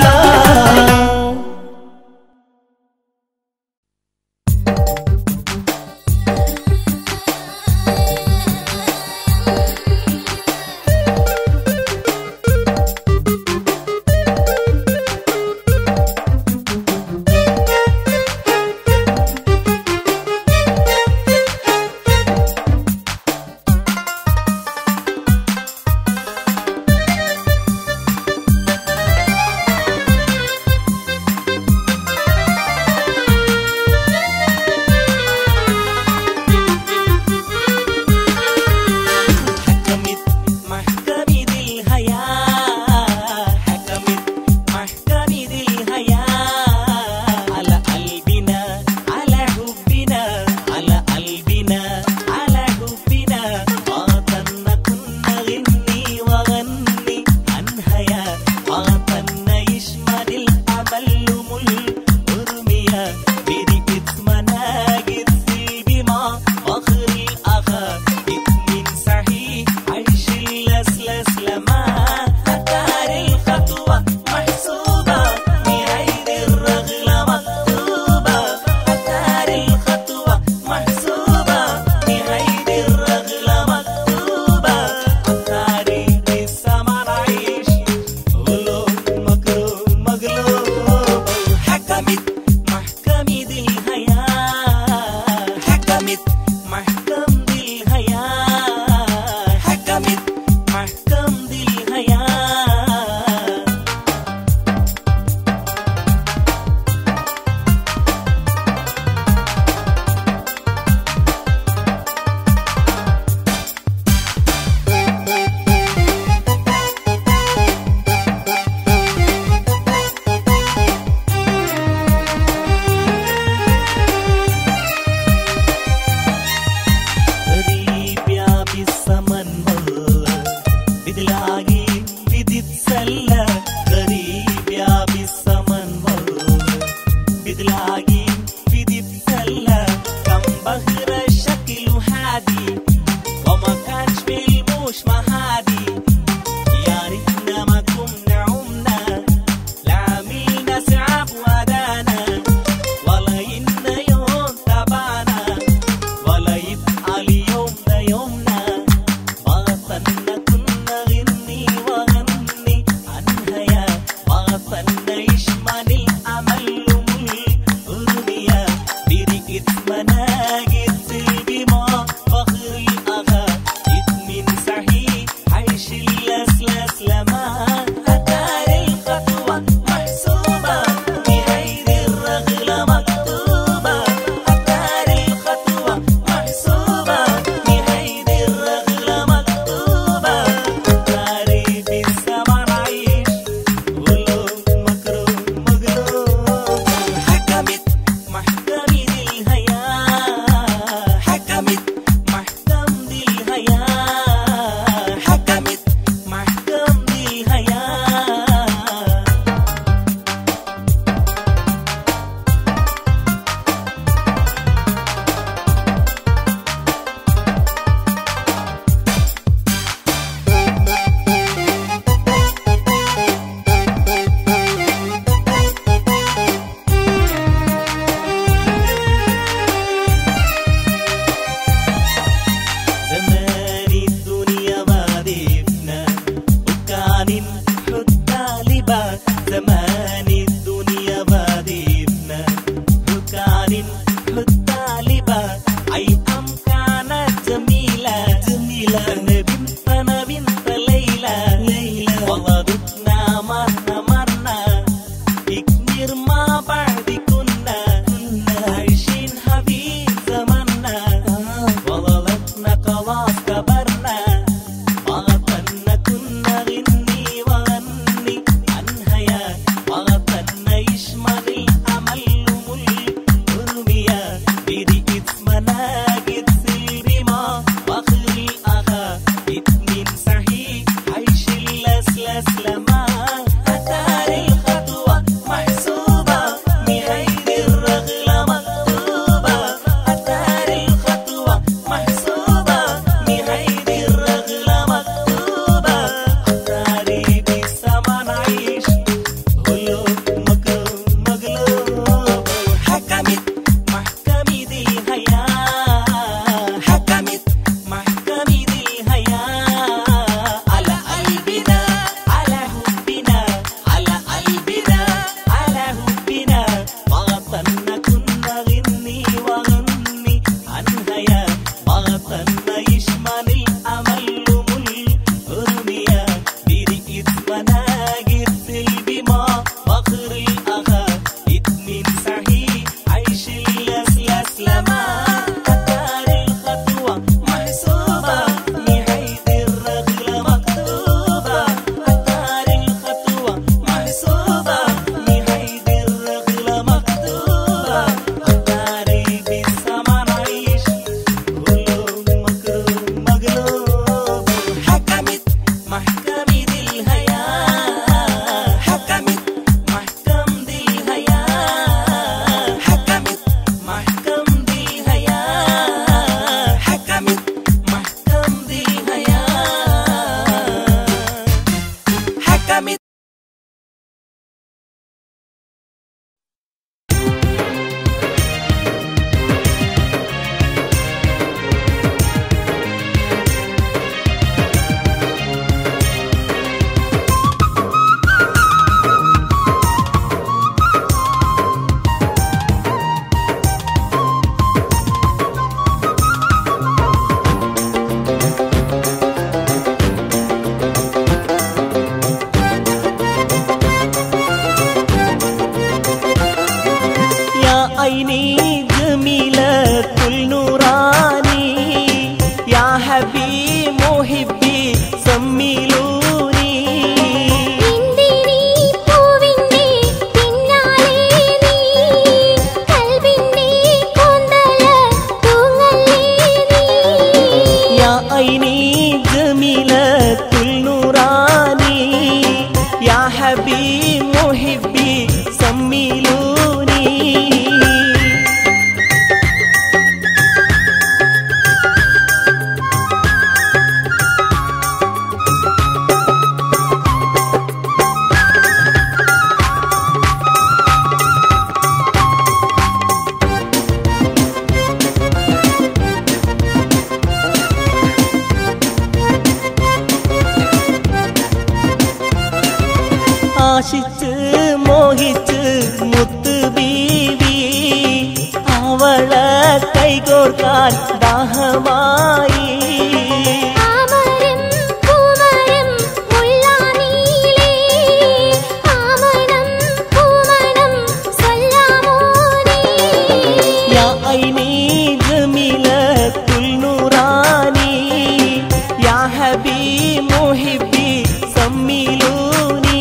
മുഹിബി സമ്മിലൂനി ഇന്ദിരി പൂവിന്റെ പിന്നാലെ നീ കൽവിന്റെ കൊന്തല തൂങ്ങല്ലേ നീ യാ ഐനി ജമീലത്തുൽ നൂറാനി യാ ഹബീ മുഹിബി സമ്മിലൂനി ആശിച്ച് മോഹിച്ച് മുത്ത് ബീവി അവളെ കൈകോർക്കാൻ ദാഹമായി ആമരം പൂമരം മുള്ളാനീലേ ആമനം പൂമണം സല്ലാമോ നീ യാ ഐനി ജമീലത്തുൽ നൂറാനി യാ ഹബീ മുഹിബി സമ്മിലൂനി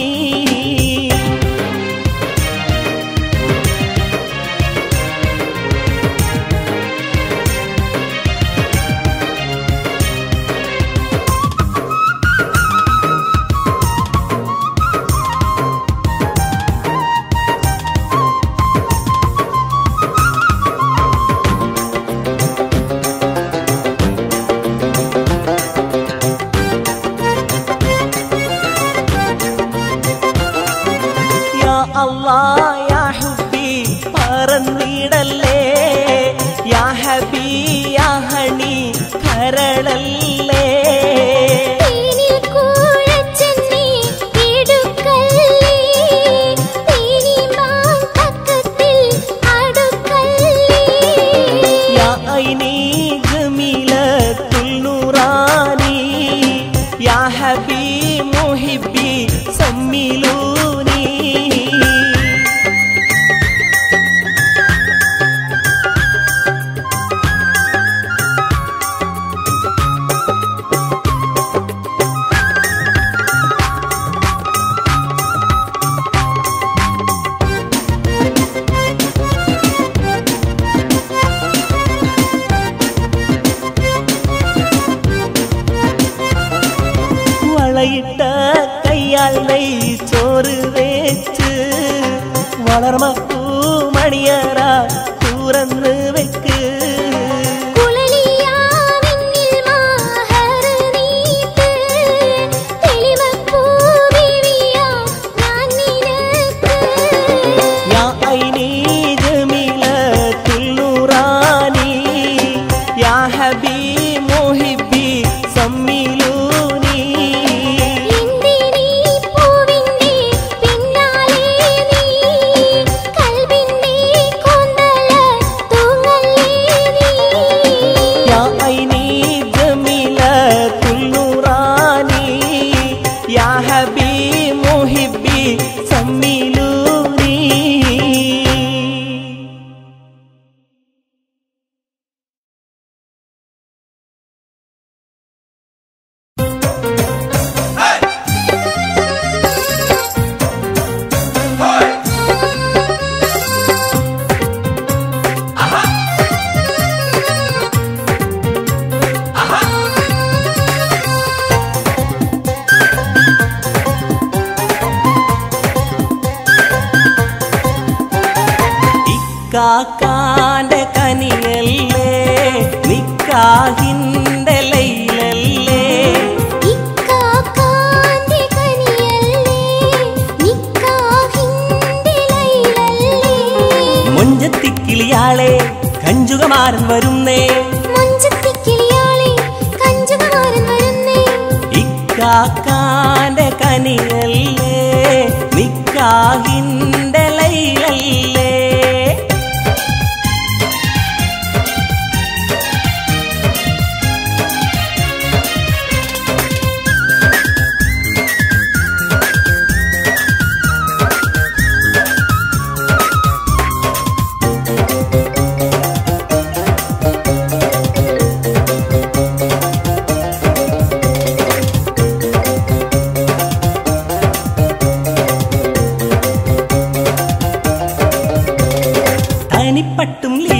യാ അല്ലാ യാ ഹുബി പറന്നിടല്ലേ യാ ഹബീ യാ ഹണി കരളല്ലേ തേനിൽ കുഴച്ചെന്നെ എടുക്കല്ലേ തേനിമാൻ പക്കത്തിൽ അടുക്കല്ലേ യാ ഐനി ജമീലത്തുൽ നൂറാനി യാ ഹബീ മുഹിബി സമ്മിലൂനി വളയിട്ട കയ്യാൽ നെയ് ചോറ് വെച്ച് വളർമപ്പൂ മണിയറ തുറന്ന് വെക്ക് കുളലിയാവിന്നിൽ മാഹർ നീട്ട് തെളിവപ്പൂ ബിവിയാ ഞാൻ നിനക്ക് യാ ഐനി ജമീലത്തുൽ നൂറാനി യാ ഹബീ മുഹിബി സമ്മിലൂനി ഇന്ദിരി പൂവിന്റെ പിന്നാലെ നീ കൽവിന്റെ കൊന്തല തൂങ്ങല്ലേ നീ യാ ഐനി ജമീലത്തുൽ നൂറാനി യാ ഹബീ മുഹിബി സമ്മിലൂനി ഇക്കാക്കാന്റെ കനിയല്ലേ നിക്കാഹിന്റെ ലൈലല്ലേ ഇക്കാക്കാന്റെ കനിയല്ലേ നിക്കാഹിന്റെ ലൈലല്ലേ മൊഞ്ചത്തിക്കിളിയാളെ കഞ്ചുകമാരൻ വരുന്നേ മഞ്ചത്തിക്കിളിയാളെ കഞ്ചുകമാരൻ വരുന്നേ ഇക്കാക്കാന്റെ കനിയല്ലേ നിക്കാഹിന്റെ ലൈലല്ലേ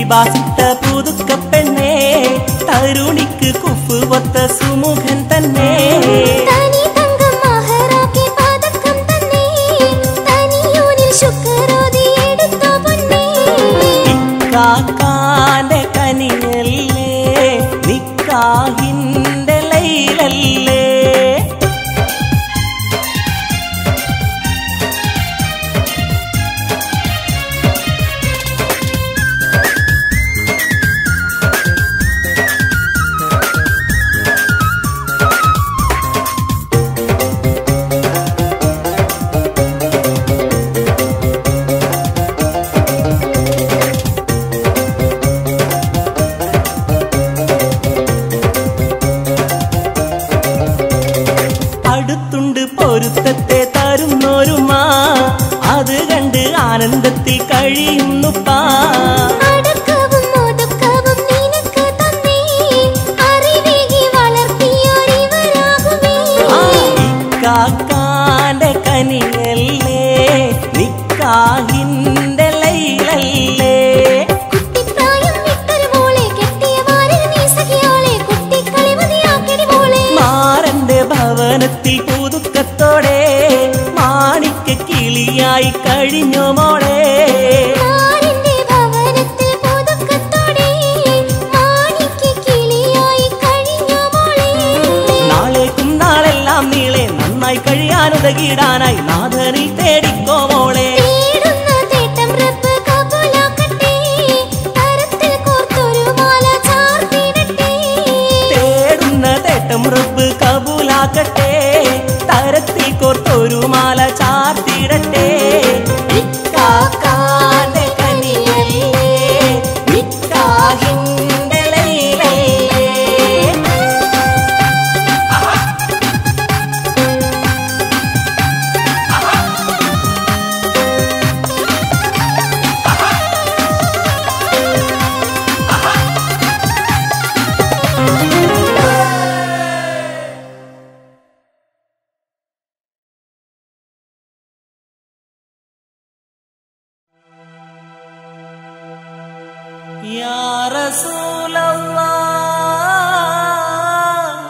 ലിബാസിട്ട പുതുക്ക പെണ്ണേ തരുണിക്ക് കുഫ് ഒത്ത സുമുഖൻ തന്നെ തനി തങ്കം മഹറാക്കി പതക്കം തന്നെ തനിയൂരിൽ ശുക്രോതി എടുത്തോ പൊന്നേ കാക്കാന്റെ കനിയല്ലേ നിക്കാഹിന്റെ ലൈലല്ലേ അടുത്തുണ്ട് പൊരുത്തത്തെ തരുന്നോരുമാ അത് കണ്ട് ആനന്ദത്തിൽ കഴിയുന്നുപ്പാ അടക്കവും ഒതുക്കവും നിനക്ക് തന്നേ അറിവേകി വളർത്തിയോരിവരാകുമേ ആ, ഇക്കാക്കാന്റെ കനിയല്ലേ നിക്കാഹിന്റെ ലൈലല്ലേ കുട്ടിപ്രായം വിട്ടൊരു മോളെ കെട്ടിയ വാരിൽ നീ സഖിയോളെ കുട്ടിക്കളി മതിയാക്കടി മോളെ മാറന്റെ ഭവനത്തിൽ പുതുക്കത്തോടെ മാണിക്ക കിളിയായി കഴിഞ്ഞു മോളെ മാറിന്റെ ഭവനത്തിൽ പുതുക്കത്തോടെ മാണിക്യ കിളിയായി കഴിഞ്ഞു മോളെ നാളേക്കും നാളെല്ലാം നീളെ നന്നായി കഴിയാനുതകിടാനായി നാഥനിൽ തേടിക്കോ മോളെ തേടുന്ന തേട്ടം റബ്ബ് കബൂലാക്കട്ടെ തരത്തിൽ കോർത്തൊരു മാല ചാർത്തിടട്ടെ തേടുന്ന തേട്ടം റബ്ബ് കബൂലാക്കട്ടെ തരത്തിൽ കോർത്തൊരു മാല ചാർത്തിടട്ടെ ഇക്കാക്കാന്റെ കനിയല്ലേ നിക്കാഹിന്റെ ലൈലല്ലേ يا رسول الله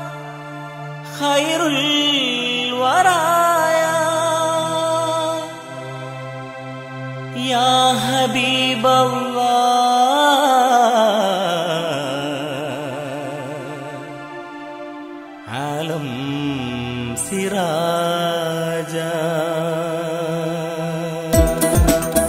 خير الورايا يا حبيب الله عالم سراجا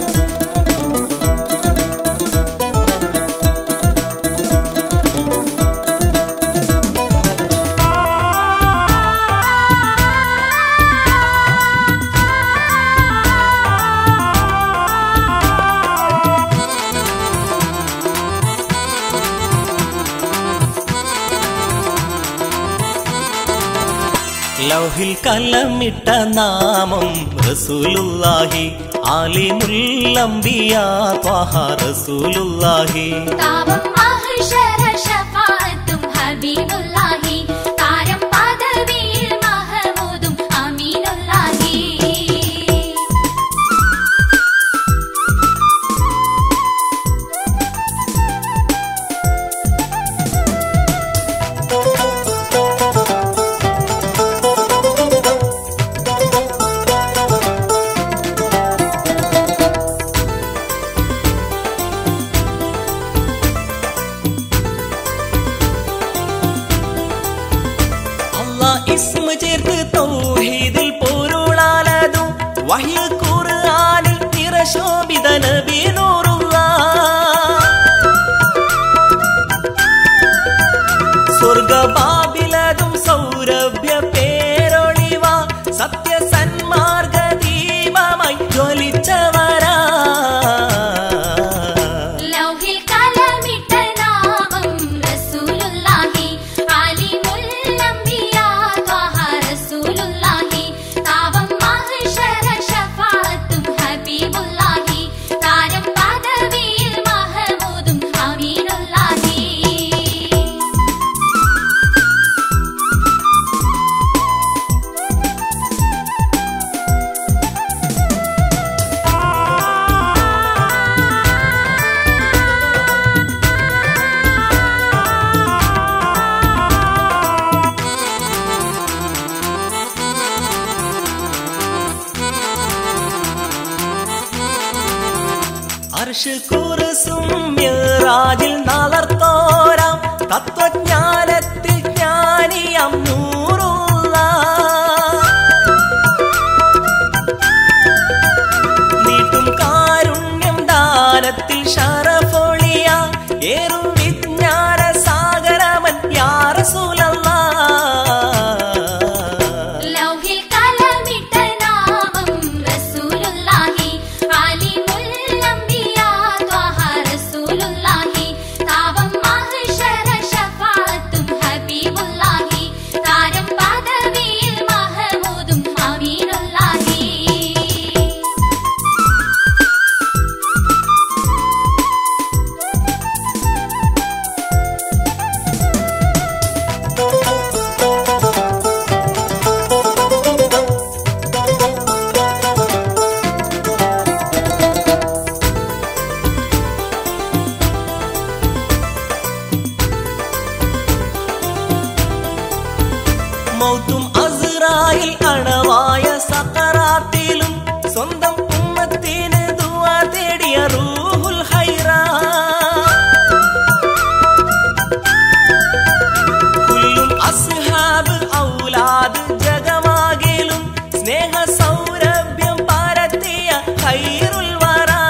ലൗഹിൽ കലമിട്ട നാമം റസൂലുള്ളാഹി ആലിമുല്ലംബിയ ത്വഹ റസൂലുള്ളാഹി താപം മഹ്ശര ശഫാഅത്തും ഹബീബുല്ലാഹി താരം പദവിയിൽ മഹമൂദും അമീനുല്ലാഹി അല്ലാ ഇസ്മ ചേർത്ത് തൗഹീദിൽ പൊരുളാലതും വഹ്യ ഖുർആനിൽ നിറശോഭിത നബി സ്വർഗബാബിലതും സൗരഭ്യ പേരൊളിവ സത്യസന്മാർഗ ദീപമായി ജ്വലിച്ചവരാ ലൗഹിൽ കലമിട്ട നാമം റസൂലുള്ളാഹി ആലിമുൽ അംബിയാ ത്വഹ റസൂലുള്ളാഹി താവം മഹ്ശര ശഫാഅത്തും ഹബീബുല്ലാഹി താരം പദവി അർഷ് കുറുസും മിറാജിൽ നളർത്തോരാം തത്വജ്ഞാനത്തിൽ ജ്ഞാനിയം നൂറുള്ള നീട്ടും കാരുണ്യം ദാനത്തിൽ ശരഫൊളിയ ഏറും വിജ്ഞാന സാഗരമൻ യാറസൂലല്ലാ ലൗഹിൽ കലമിട്ട നാമം റസൂലുള്ളാഹി ആലിമുൽ അംബിയാ ത്വഹ റസൂലുള്ളാഹി താപം മഹ്ശറ ശഫാഅത്തും ഹബീബുള്ളാഹി താരം പദവിയിൽ മഹമൂദും അമീനുള്ളാഹി മൗത്തും അസ്രായിൽ അണവായ സക്കറാത്തിലും സ്വന്തം ഉമ്മത്തിന് ദുആ തേടിയ റൂഹുൽ ഹൈറാ കുല്ലും അസ്ഹാബ് ഔലാദ് ജഗമാകിലും സ്നേഹ സൗരഭ്യം പരത്തിയ ഖൈറുൽ വറാ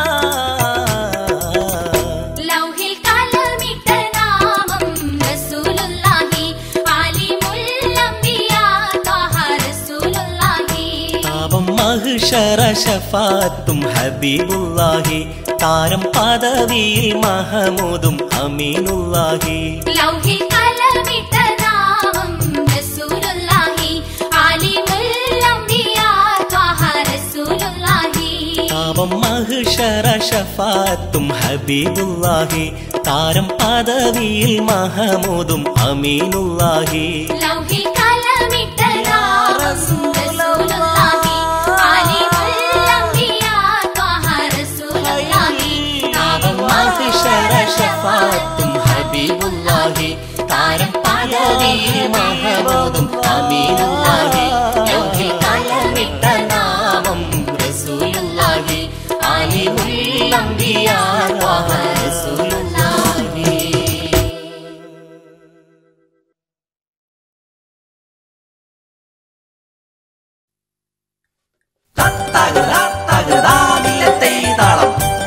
ലൗഹിൽ കലമിട്ട നാമം റസൂലുള്ളാഹി ആലിമുൽ അംബിയാ ത്വഹ റസൂലുള്ളാഹി താപം മഹിഷറ ഷഫാത്തും ഹബീബുല്ലാഹി താരം പദവിയിൽ മഹമൂദും അമീനുല്ലാഹി ലൗഹിൽ കലമിട്ട നാമം റസൂലുള്ളാഹി ആലിമുൽ അംബിയാ ത്വഹ റസൂലുള്ളാഹി താപം മഹിഷറ ഷഫാത്തും ഹബീബുല്ലാഹി താരം പദവിയിൽ മഹമൂദും അമീനുല്ലാഹി ലൗഹിൽ കലമിട്ട നാമം റസൂലുള്ളാഹി ആലിമുൽ അംബിയാ ത്വഹ റസൂലുള്ളാഹി താപം മഹിഷറ ഷഫാത്തും ഹബീബുല്ലാഹി താരം പദവിയിൽ മഹമൂദും അമീനുല്ലാഹി ലൗഹിൽ കലമിട്ട നാമം റസൂലുള്ളാഹി ആലിമുൽ അംബിയാ ത്വഹ റസൂലുള്ളാഹി താളം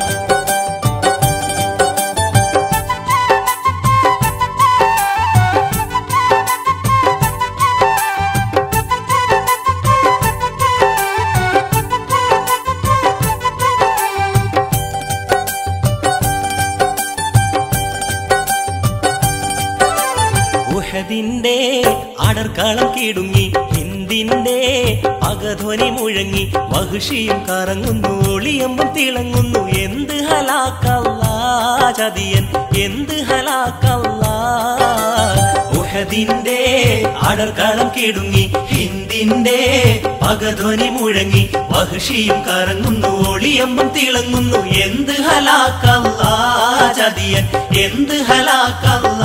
ഉഹദിന്റെ അടർക്കളം കിടുങ്ങി ഹിന്ദിന്റെ പകധ്വനി മുഴങ്ങി വഹുഷിയും കറങ്ങുന്നു ഒളിയമ്പം തിളങ്ങുന്നു എന്ത് ഹലാക്കല്ല ചതിയൻ എന്ത് ഹലാക്കല്ല ഉഹദിന്റെ അടർക്കളം കിടുങ്ങി ഹിന്ദിന്റെ പകധ്വനി മുഴങ്ങി വഹുഷിയും കറങ്ങുന്നു ഒളിയമ്പം തിളങ്ങുന്നു എന്ത് ഹലാക്കല്ല ചതിയൻ എന്ത് ഹലാക്കല്ല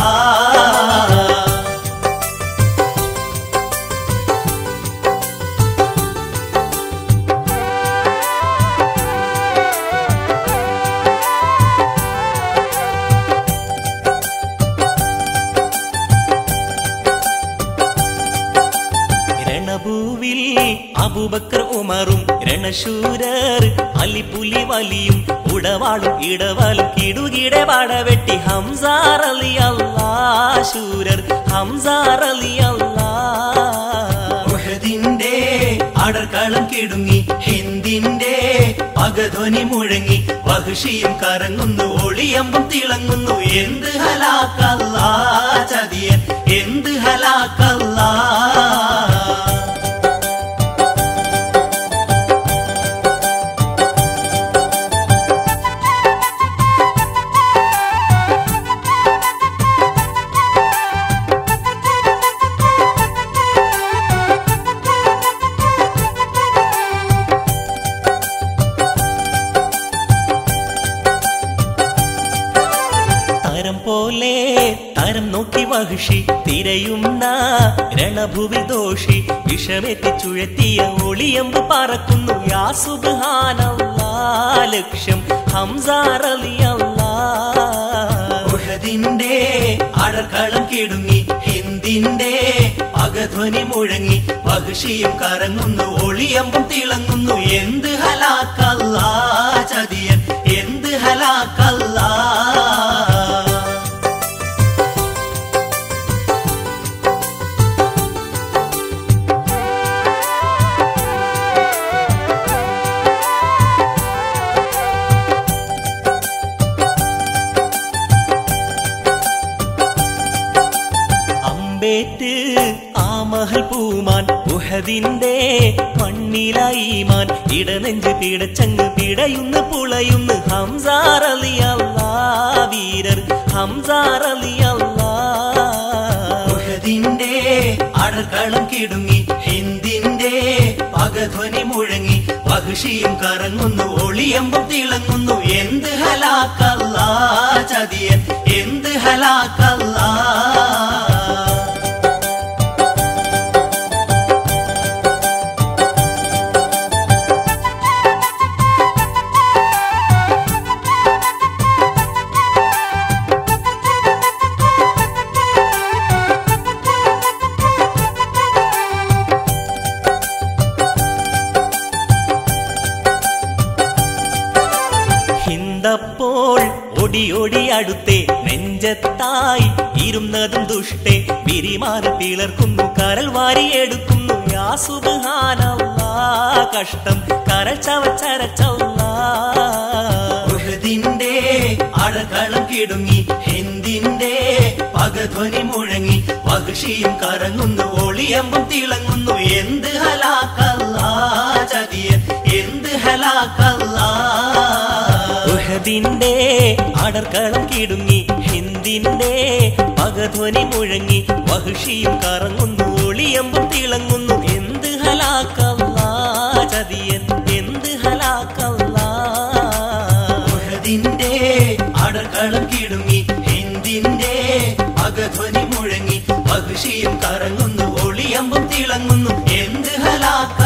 രണഭൂവിൽ അബൂബക്കർ ഉമറും രണശൂരർ അലിപുലി വലിയും ഉടവാളും ഇടവാളും കിടുകിടെ പാടവെട്ടി ഹംസാർ അലി അല്ലാ ശൂരർ ഹംസാർ അലി അല്ലാ ഉഹദിന്റെ അടർക്കളം കിടുങ്ങി ഹിന്ദിന്റെ പകധ്വനി മുഴങ്ങി വഹുഷിയും കറങ്ങുന്നു ഒളിയമ്പും തിളങ്ങുന്നു എന്ത് ഹലാക്കല്ല ചതിയൻ എന്ത് ഹലാക്കല്ല തരം പോലെ തരം നോക്കി വഹിഷി തിരയുന്ന രണഭുവി ദോഷി വിഷമെത്തി ചുഴത്തിയ ഒളിയമ്പ് പറക്കുന്നു യാ സുബ്ഹാനല്ലാ ലക്ഷ്യം ഹംസാറലിയല്ല ഉഹദിന്റെ അടർക്കളം കിടുങ്ങി ഹിന്ദിന്റെ പകധ്വനി മുഴങ്ങി പകഷിയും കറങ്ങുന്നു ഒളിയമ്പും തിളങ്ങുന്നു എന്ത് ഹലാക്കല്ല ചതിയൻ എന്ത് ഹലാക്കല്ല അമ്പേറ്റ് ആമഹൽ പൂമാൻ ഉഹദിന്റെ മണ്ണിലായിമാൻ ഇടനെഞ്ച് പിടച്ചങ്ങ് പിടയുന്ന് പുളയുന്ന് ഹംസാറലിയല്ല വീരർ ഹംസാറലിയല്ല ഉഹദിന്റെ അടർക്കളം കിടുങ്ങി ഹിന്ദിന്റെ പകധ്വനി മുഴങ്ങി പകഷിയും കറങ്ങുന്നു ഒളിയമ്പും തിളങ്ങുന്നു എന്ത് ഹലാക്കല്ല ചതിയൻ എന്ത് ഹലാക്കല്ല ഹിന്ദപ്പോൾ ഒടിയൊടി അടുത്തെ നെഞ്ചത്തായി ഇരുന്നതും ദുഷ്ടേ വിരിമാറി പിളർക്കുന്നു കരൽ വാരിയെടുക്കുന്നു യാസുബാനല്ലാ കഷ്ടം കരൽ ചവച്ചരച്ചല്ല ഉഹദിന്റെ അടർക്കളം കിടുങ്ങി ഹിന്ദിന്റെ പകധ്വനി മുഴങ്ങി പകഷിയും കറങ്ങുന്നു ഒളിയമ്പും തിളങ്ങുന്നു എന്ത് ഹലാക്കല്ല ചതിയൻ എന്ത് ഹലാക്കല്ല ഉഹദിന്റെ അടർക്കളം കിടുങ്ങി ഹിന്ദിന്റെ പകധ്വനി മുഴങ്ങി വഹുഷിയും കറങ്ങുന്നു ഒളിയമ്പും തിളങ്ങുന്നു എന്ത് ഹലാക്കല്ല ചതിയൻ എന്ത് ഹലാക്കല്ല ഉഹദിന്റെ അടർക്കളം കിടുങ്ങി ഹിന്ദിന്റെ പകധ്വനി മുഴങ്ങി പകഷിയും കറങ്ങുന്നു ഒളിയമ്പും തിളങ്ങുന്നു എന്ത് ഹലാക്ക